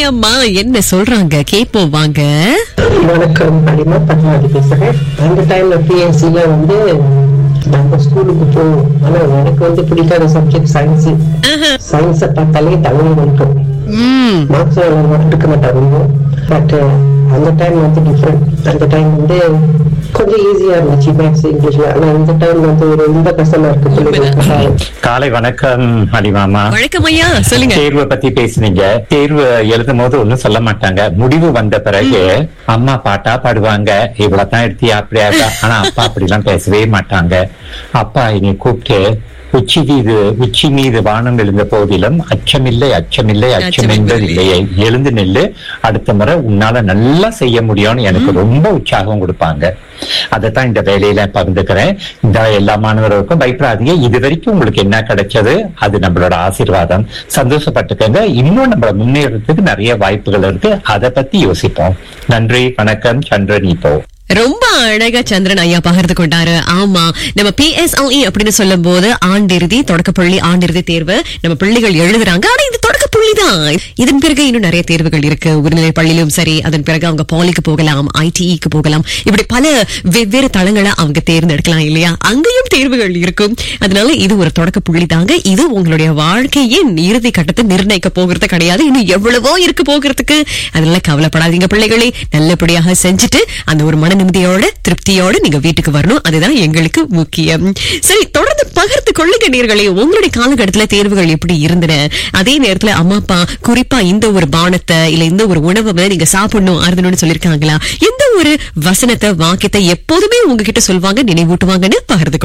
அம்மா என்ன சொல்றாங்க கேப்போம் வாங்க வணக்கம் அடிமா பத்மாவதி பேசுறேன் அந்த டைம்ல பிஎஸ்சில வந்து நம்ம ஸ்கூலுக்கு போவோம் ஆனா எனக்கு வந்து பிடிக்காத சப்ஜெக்ட் சயின்ஸ் சயின்ஸை பார்த்தாலே தமிழ் இருக்கும் ம் மார்க்ஸ் இருக்க மாட்டாங்க பட் அந்த டைம் வந்து டிஃப்ரெண்ட் அந்த டைம் வந்து கொஞ்சம் ஈஸியா இருந்துச்சு மேத்ஸ் இங்கிலீஷ்ல ஆனா இந்த டைம் வந்து ரொம்ப கஷ்டமா இருக்கு பிள்ளைங்களுக்கு காலை வணக்கம் அடிமாமா வணக்கம் ஐயா சொல்லுங்க தேர்வை பத்தி பேசுனீங்க தேர்வு எழுதும் போது ஒண்ணும் சொல்ல மாட்டாங்க முடிவு வந்த பிறகு அம்மா பாட்டா பாடுவாங்க இவ்வளவுதான் எடுத்தியா அப்படியா ஆனா அப்பா அப்படிலாம் பேசவே மாட்டாங்க அப்பா என்னை கூப்பிட்டு உச்சி மீது உச்சி மீது வானம் எழுந்த போதிலும் அச்சமில்லை அச்சமில்லை அச்சம் என்பது இல்லையே எழுந்து நில்லு அடுத்த முறை உன்னால நல்லா செய்ய முடியும்னு எனக்கு ரொம்ப உற்சாகம் கொடுப்பாங்க அதைத்தான் இந்த வேலையில பகிர்ந்துக்கிறேன் இந்த எல்லா மாணவர்களுக்கும் பயப்படாதீங்க இது வரைக்கும் உங்களுக்கு என்ன கிடைச்சது அது நம்மளோட ஆசீர்வாதம் சந்தோஷப்பட்டுக்கங்க இன்னும் நம்மள முன்னேறதுக்கு நிறைய வாய்ப்புகள் இருக்கு அதை பத்தி யோசிப்போம் நன்றி வணக்கம் சந்திரன் இப்போ ரொம்ப அழகா சந்திரன் ஐயா பகிர்ந்து கொண்டாரு ஆமா நம்ம பிஎஸ்எல்இ அப்படின்னு சொல்லும் போது ஆண்டிறுதி தொடக்கப்பள்ளி ஆண்டிறுதி தேர்வு நம்ம பிள்ளைகள் எழுதுறாங்க ஆனா இது தொடக்கப்புள்ளி தான் இதன் பிறகு இன்னும் நிறைய தேர்வுகள் இருக்கு உயர்நிலை பள்ளியிலும் சரி அதன் பிறகு அவங்க பாலிக்கு போகலாம் ஐடிஇக்கு போகலாம் இப்படி பல வெவ்வேறு தளங்களை அவங்க தேர்ந்தெடுக்கலாம் இல்லையா அங்கேயும் தேர்வுகள் இருக்கும் அதனால இது ஒரு தொடக்க புள்ளி தாங்க இது உங்களுடைய வாழ்க்கையின் இறுதி கட்டத்தை நிர்ணயிக்க போகிறது கிடையாது இன்னும் எவ்வளவோ இருக்கு போகிறதுக்கு அதனால கவலைப்படாதீங்க பிள்ளைகளே நல்லபடியாக செஞ்சுட்டு அந்த ஒரு மன நிம்மதியோட திருப்தியோட நீங்க வீட்டுக்கு வரணும் அதுதான் எங்களுக்கு முக்கியம் சரி தொடர்ந்து பகிர்ந்து கொள்ளுங்க நேர்களே உங்களுடைய காலகட்டத்துல தேர்வுகள் எப்படி இருந்தன அதே நேரத்துல அம்மா அப்பா குறிப்பா இந்த ஒரு பானத்தை இல்ல இந்த ஒரு உணவை வந்து நீங்க சாப்பிடணும் அருந்தணும்னு சொல்லிருக்காங்களா எந்த ஒரு வசனத்தை வாக்கியத்தை எப்போதுமே உங்ககிட்ட சொல்வாங்க நினைவூட்டுவாங்கன்னு பகிர்ந்து